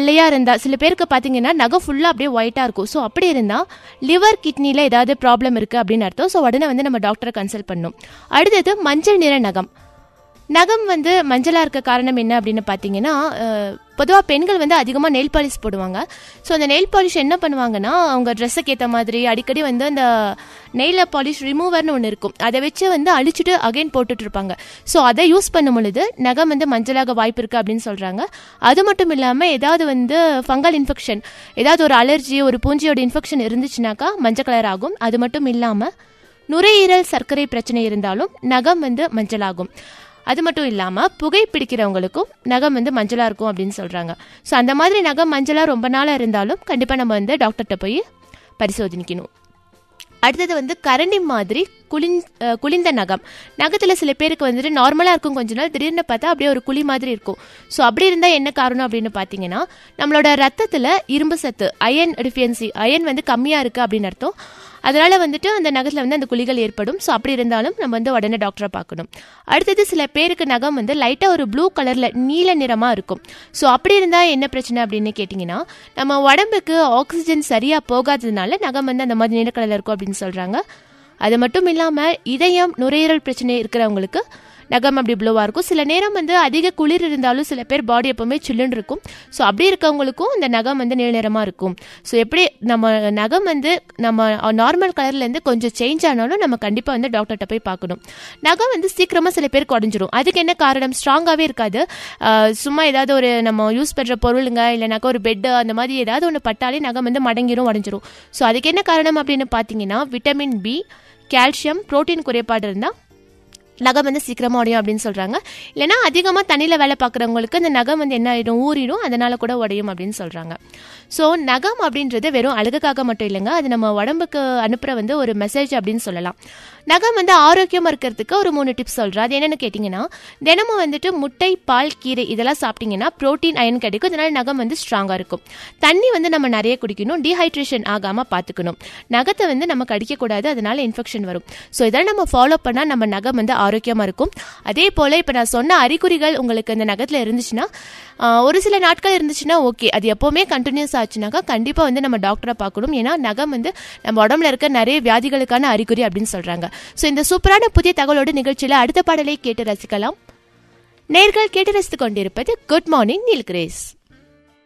வெள்ளையாக இருந்தால் சில பேருக்கு பார்த்தீங்கன்னா நகம் ஃபுல்லாக அப்படியே ஒயிட்டாக இருக்கும் ஸோ அப்படி இருந்தால் லிவர் கிட்னியில் ஏதாவது ப்ராப்ளம் இருக்குது அப்படின்னு அர்த்தம் ஸோ உடனே வந்து நம்ம டாக்டரை கன்சல்ட் பண்ணணும் அடுத்தது மஞ்சள் நிற நகம் நகம் வந்து மஞ்சளாக இருக்க காரணம் என்ன அப்படின்னு பார்த்தீங்கன்னா பொதுவாக பெண்கள் வந்து அதிகமாக நெயில் பாலிஷ் போடுவாங்க ஸோ அந்த நெயில் பாலிஷ் என்ன பண்ணுவாங்கன்னா அவங்க ட்ரெஸ்ஸுக்கு ஏற்ற மாதிரி அடிக்கடி வந்து அந்த நெயில் பாலிஷ் ரிமூவர்னு ஒன்று இருக்கும் அதை வச்சு வந்து அழிச்சிட்டு அகைன் போட்டுட்டு இருப்பாங்க ஸோ அதை யூஸ் பண்ணும் பொழுது நகம் வந்து மஞ்சளாக வாய்ப்பு இருக்குது அப்படின்னு சொல்கிறாங்க அது மட்டும் இல்லாமல் ஏதாவது வந்து ஃபங்கல் இன்ஃபெக்ஷன் ஏதாவது ஒரு அலர்ஜி ஒரு பூஞ்சியோட இன்ஃபெக்ஷன் இருந்துச்சுனாக்கா மஞ்சள் கலர் ஆகும் அது மட்டும் இல்லாமல் நுரையீரல் சர்க்கரை பிரச்சனை இருந்தாலும் நகம் வந்து மஞ்சளாகும் அது மட்டும் இல்லாமல் புகை பிடிக்கிறவங்களுக்கும் நகம் வந்து மஞ்சளாக இருக்கும் அப்படின்னு சொல்கிறாங்க ஸோ அந்த மாதிரி நகம் மஞ்சளாக ரொம்ப நாளாக இருந்தாலும் கண்டிப்பாக நம்ம வந்து டாக்டர்கிட்ட போய் பரிசோதனிக்கணும் அடுத்தது வந்து கரண்டி மாதிரி குளிந் அஹ் குளிந்த நகம் நகத்தில் சில பேருக்கு வந்துட்டு நார்மலாக இருக்கும் கொஞ்ச நாள் திடீர்னு பார்த்தா அப்படியே ஒரு குழி மாதிரி இருக்கும் ஸோ அப்படி இருந்தால் என்ன காரணம் அப்படின்னு பார்த்தீங்கன்னா நம்மளோட ரத்தத்தில் இரும்பு சத்து அயன் டிஃபியன்சி அயன் வந்து கம்மியாக இருக்குது அப்படின்னு அர்த்தம் அதனால வந்துட்டு அந்த நகத்தில் வந்து அந்த குழிகள் ஏற்படும் ஸோ அப்படி இருந்தாலும் நம்ம வந்து உடனே டாக்டரை பார்க்கணும் அடுத்தது சில பேருக்கு நகம் வந்து லைட்டாக ஒரு ப்ளூ கலரில் நீல நிறமாக இருக்கும் ஸோ அப்படி இருந்தால் என்ன பிரச்சனை அப்படின்னு கேட்டிங்கன்னா நம்ம உடம்புக்கு ஆக்சிஜன் சரியாக போகாததுனால நகம் வந்து அந்த மாதிரி நீல கலரில் இருக்கும் அப்படின்னு சொல்கிறாங்க அது மட்டும் இல்லாமல் இதயம் நுரையீரல் பிரச்சனை இருக்கிறவங்களுக்கு நகம் அப்படி ப்ளோவாக இருக்கும் சில நேரம் வந்து அதிக குளிர் இருந்தாலும் சில பேர் பாடி எப்போவுமே சில்லுன்னு இருக்கும் ஸோ அப்படி இருக்கவங்களுக்கும் இந்த நகம் வந்து நீல நிறமாக இருக்கும் ஸோ எப்படி நம்ம நகம் வந்து நம்ம நார்மல் கலர்லேருந்து கொஞ்சம் சேஞ்ச் ஆனாலும் நம்ம கண்டிப்பாக வந்து டாக்டர்கிட்ட போய் பார்க்கணும் நகம் வந்து சீக்கிரமாக சில பேருக்கு உடஞ்சிரும் அதுக்கு என்ன காரணம் ஸ்ட்ராங்காகவே இருக்காது ஆஹ் சும்மா ஏதாவது ஒரு நம்ம யூஸ் பண்ணுற பொருளுங்க இல்லைனாக்கா ஒரு பெட்டு அந்த மாதிரி ஏதாவது ஒன்று பட்டாலே நகம் வந்து மடங்கிரும் உடஞ்சிரும் ஸோ அதுக்கு என்ன காரணம் அப்படின்னு பார்த்தீங்கன்னா விட்டமின் பி கால்சியம் புரோட்டீன் குறைபாடு இருந்தால் நகம் வந்து சீக்கிரமாக உடையும் அப்படின்னு சொல்கிறாங்க இல்லைனா அதிகமாக தண்ணியில் வேலை பார்க்குறவங்களுக்கு அந்த நகம் வந்து என்ன ஆகிடும் ஊறிடும் அதனால கூட உடையும் அப்படின்னு சொல்கிறாங்க ஸோ நகம் அப்படின்றது வெறும் அழகுக்காக மட்டும் இல்லைங்க அது நம்ம உடம்புக்கு அனுப்புகிற வந்து ஒரு மெசேஜ் அப்படின்னு சொல்லலாம் நகம் வந்து ஆரோக்கியமாக இருக்கிறதுக்கு ஒரு மூணு டிப்ஸ் சொல்கிறேன் அது என்னென்னு கேட்டிங்கன்னா தினமும் வந்துட்டு முட்டை பால் கீரை இதெல்லாம் சாப்பிட்டீங்கன்னா ப்ரோட்டீன் அயன் கிடைக்கும் அதனால நகம் வந்து ஸ்ட்ராங்காக இருக்கும் தண்ணி வந்து நம்ம நிறைய குடிக்கணும் டீஹைட்ரேஷன் ஆகாமல் பார்த்துக்கணும் நகத்தை வந்து நம்ம கடிக்கக்கூடாது அதனால இன்ஃபெக்ஷன் வரும் ஸோ இதெல்லாம் நம்ம ஃபாலோ பண்ணால் நம்ம நகம் வந்து ஆரோக்கியமாக இருக்கும் அதே போல் இப்போ நான் சொன்ன அறிகுறிகள் உங்களுக்கு அந்த நகத்தில் இருந்துச்சுன்னா ஆஹ், ஒரு சில நாட்கள் இருந்துச்சுன்னா ஓகே அது எப்போவுமே கண்டினியூஸ் ஆச்சுனாக்கா கண்டிப்பாக வந்து நம்ம டாக்டரை பார்க்கணும் ஏன்னா நகம் வந்து நம்ம உடம்புல இருக்க நிறைய வியாதிகளுக்கான அறிகுறி அப்படின்னு சொல்கிறாங்க ஸோ இந்த சூப்பரான புதிய தகவலோட நிகழ்ச்சியில் அடுத்த பாடலை கேட்டு ரசிக்கலாம் நேர்கள் கேட்டு ரசித்துக் கொண்டிருப்பது குட் மார்னிங் நீல் கிரேஸ்